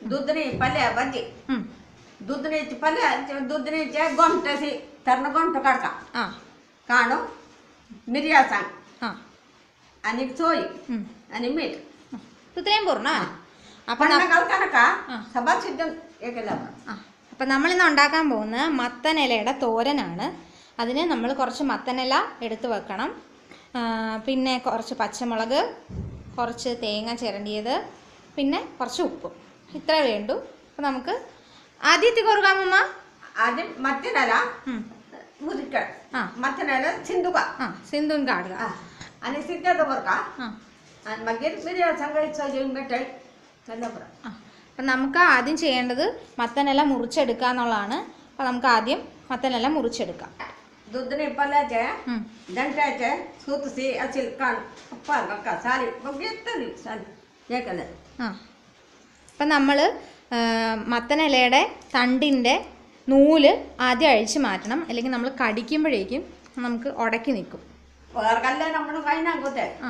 दुधनी पल्ल्या भाजी हं. दुधनीची पल्ल्या दुधनीचे गोमटाची तरण गोमट काढता ആ काढून मिरया सांग ആ आणि चोई हं. आणि मीठ ഇത് ഇത്രയും പോരണോ അപ്പം पण घालताना का हा. सभा सिद्ध हे केलं ആ അപ്പം നമ്മളിന്ന് ഉണ്ടാക്കാൻ പോകുന്ന മത്തനിലയുടെ തോരനാണ് അതിന് നമ്മൾ കുറച്ച് മത്തനില എടുത്ത് വെക്കണം ആ, പിന്നെ കുറച്ച് പച്ചമുളക് കുറച്ച് തേങ്ങ ചിരണ്ടിയത് പിന്നെ കുറച്ച് ഉപ്പും ഇത്ര വേണ്ടു അപ്പം നമുക്ക് ആദ്യത്തെ കൊടുക്കാമമ്മ आधी मत्तीनाला मुरिकड हा. मत्तीनाला सिंधुका ആ സിന്ധുൻ കാടുക हा. आणि सिद्धार्थ बरं का ആ आणि मग मिरया सांगायचं जेवण भेटाय त्याला बरं ആ അപ്പം നമുക്ക് ആദ്യം ചെയ്യേണ്ടത് മത്തനില മുറിച്ചെടുക്കുക എന്നുള്ളതാണ് അപ്പം നമുക്ക് ആദ്യം മത്തനില മുറിച്ചെടുക്കാം दुधनी पल्ल्याचे ഉം. दंट्याचे सुतसी असेल कान पार का सारी मग घेतली सारी हे केलं ആ അപ്പം നമ്മൾ മത്തനിലയുടെ തണ്ടിൻ്റെ നൂല് ആദ്യം അഴിച്ച് മാറ്റണം അല്ലെങ്കിൽ നമ്മൾ കടിക്കുമ്പോഴേക്കും നമുക്ക് ഉടക്കി നിൽക്കും वर काढलं ना म्हणून काही नाही होते ആ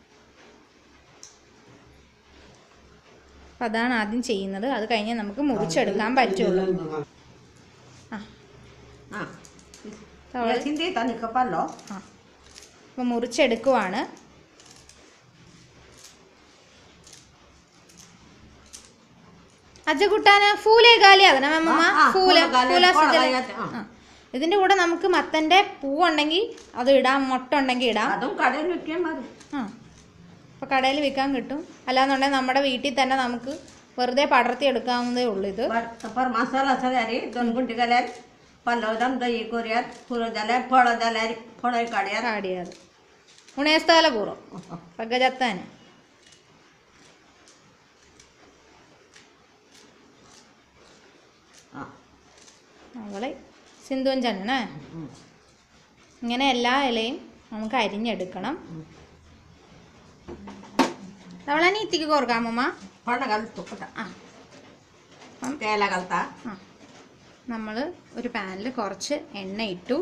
അപ്പം അതാണ് ആദ്യം ചെയ്യുന്നത് അത് കഴിഞ്ഞ് നമുക്ക് മുറിച്ചെടുക്കാൻ പറ്റുള്ളൂ ആ हा തവള- हिंदी आणि कपालो ആ അപ്പം മുറിച്ചെടുക്കുവാണ് അജകുട്ടാന ഫൂലേ ഗാലി അതിനാ മമ്മ ആ, ആ, ഫൂല ഫൂല ഗാലി, ഫൂല ഫൂല സുജല. ഗാലി, ആ. ആ. ഇതിന്റെ കൂടെ നമുക്ക് മത്തന്റെ പൂവുണ്ടെങ്കിൽ അത് ഇടാം മുട്ട ഉണ്ടെങ്കിൽ ഇടാം അതും കടയിൽ വിൽക്കാൻ മതി ആ അപ്പോൾ കടയിൽ വിൽക്കാൻ കിട്ടും അല്ലാന്നുണ്ടെങ്കിൽ നമ്മുടെ വീട്ടിൽ തന്നെ നമുക്ക് വെറുതെ പടർത്തി എടുക്കാവുന്നതേ उള്ളൂ ഇത് पर पर मसाला सगळ्यारी दोन गुंटी घाल्यार पल्लवदान दही कोऱ्यात पुरो जाल्यार फळं जाल्यार फळं काड्यात കാടിയത് ഉണയസ്ഥാല പൂർവ്വം പഗജത്താന് हा. അവളെ സിന്ധുവൻ ചണ്ണേ हं. ഇങ്ങനെ എല്ലാ ഇലയും നമുക്ക് അരിഞ്ഞെടുക്കണം അവളെ നീത്തിക്ക് കോർക്കാമമ്മ फळं घालतो पटा ആ അപ്പം त्याला घालता ആ നമ്മൾ ഒരു പാനിൽ കുറച്ച് എണ്ണ ഇട്ടു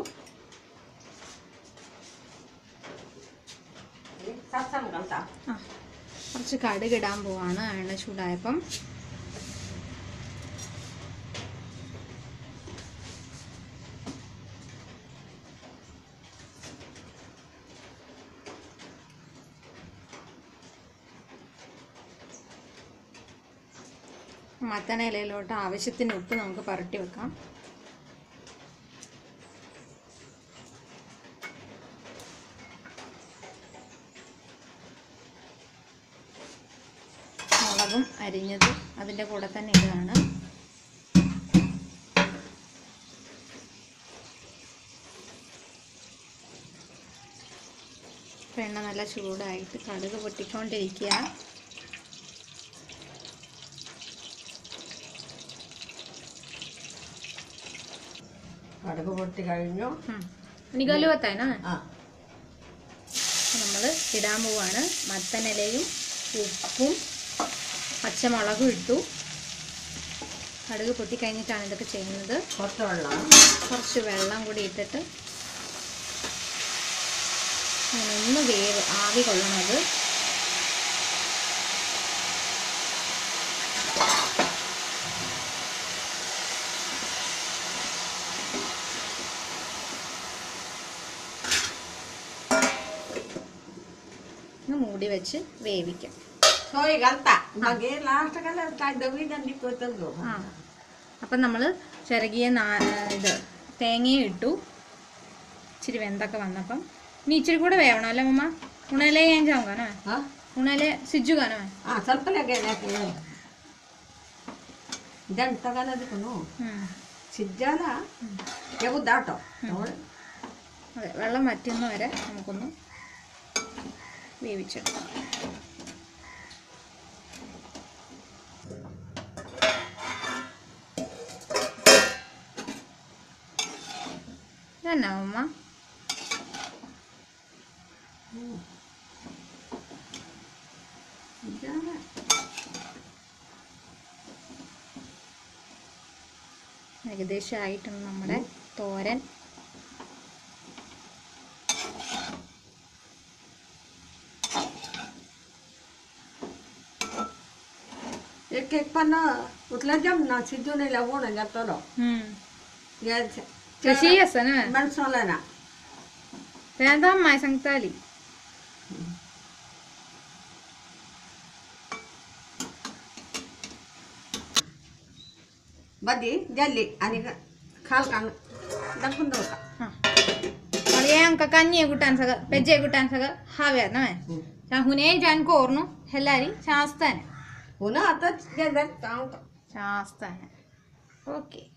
सासाम घालता ആ കുറച്ച് കടുക് ഇടാൻ പോവാണ് എണ്ണ ചൂടായപ്പം മത്തന ഇലയിലോട്ട് ആവശ്യത്തിന് ഉപ്പ് നമുക്ക് പുരട്ടി വെക്കാം മുളകും അരിഞ്ഞത് അതിൻ്റെ കൂടെ തന്നെ ഇടുകയാണ് ഇപ്പം എണ്ണ നല്ല ചൂടായിട്ട് കടുക് പൊട്ടിക്കൊണ്ടിരിക്കുക കടുക് പൊട്ടി കഴിഞ്ഞു ഇനി കലുവത്താനോ ആ നമ്മൾ ഇടാൻ പോവാണ് മത്തനിലയും ഉപ്പും പച്ചമുളകും ഇട്ടു കടുക് പൊട്ടി കഴിഞ്ഞിട്ടാണ് ഇതൊക്കെ ചെയ്യുന്നത് കുറച്ച് വെള്ളം കുറച്ച് വെള്ളം കൂടി ഇട്ടിട്ട് അങ്ങനെ ഒന്ന് വേവ് ആവി കൊള്ളണത് ഒന്ന് മൂടി വെച്ച് വേവിക്കാം सोय घालता मग हे लास्ट घाला काय दवी दंडी करतो गो ആ അപ്പം നമ്മൾ ചിരകിയ നാ ഇത് തേങ്ങയും ഇട്ടു ഇച്ചിരി വെന്തൊക്കെ വന്നപ്പം ഇനി ഇച്ചിരി കൂടെ വേവണം അല്ലേ മമ്മ ഉണലേ ഞാൻ ചാകാനോ हा ഉണലെ സിജു കാനോ हा ಸ್ವಲ್ಪ गेल्या ದಂಟ घालायचं नो ಸಿಜ್ಜಾಲ ಯಾವ ದಾಟೋ അതെ വെള്ളം വറ്റുന്ന വരെ നമുക്കൊന്ന് വേവിച്ചെടുക്കാം ഇതെന്നാ അമ്മ ಸಿಜ್ಜಾಲ ഏകദേശം ആയിട്ടുണ്ട് നമ്മുടെ തോരൻ एक केक पण उतला जम ना शिजून लागून जातो रो कशी असं ना मनसोला ना त्यानंतर अम्माय सांगता आली बदी जल्ली आणि खाल का दाखवून देऊ का हा मला हे अंक कन्ये कुटान सगळं पेजे कुटान सगळं हाव्यात ना हुने जान कोरनु हेल्लारी चास्ताने हो ना आता जे काम चास्ताने ओके